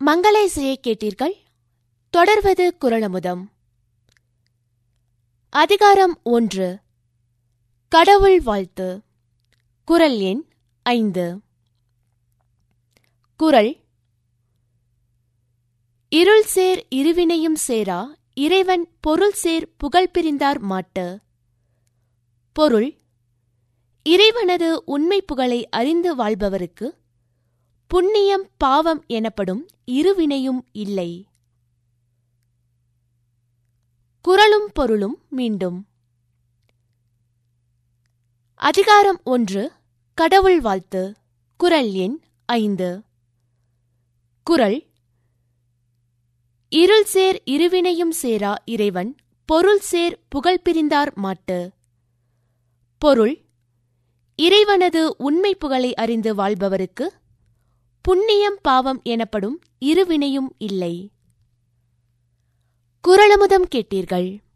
மங்கள இசையை கேட்டீர்கள் தொடர்வது குரலமுதம் அதிகாரம் ஒன்று கடவுள் வாழ்த்து குரல் எண் ஐந்து குரல் இருள் சேர் இருவினையும் சேரா இறைவன் பொருள் சேர் புகழ் பிரிந்தார் மாட்டு பொருள் இறைவனது உண்மை புகழை அறிந்து வாழ்பவருக்கு புண்ணியம் பாவம் எனப்படும் இருவினையும் இல்லை குரலும் பொருளும் மீண்டும் அதிகாரம் ஒன்று கடவுள் வாழ்த்து குரல் எண் ஐந்து குரல் இருள் சேர் இருவினையும் சேரா இறைவன் பொருள் சேர் புகழ் பிரிந்தார் மாட்டு பொருள் இறைவனது உண்மை புகழை அறிந்து வாழ்பவருக்கு புண்ணியம் பாவம் எனப்படும் இருவினையும் இல்லை குரலமுதம் கேட்டீர்கள்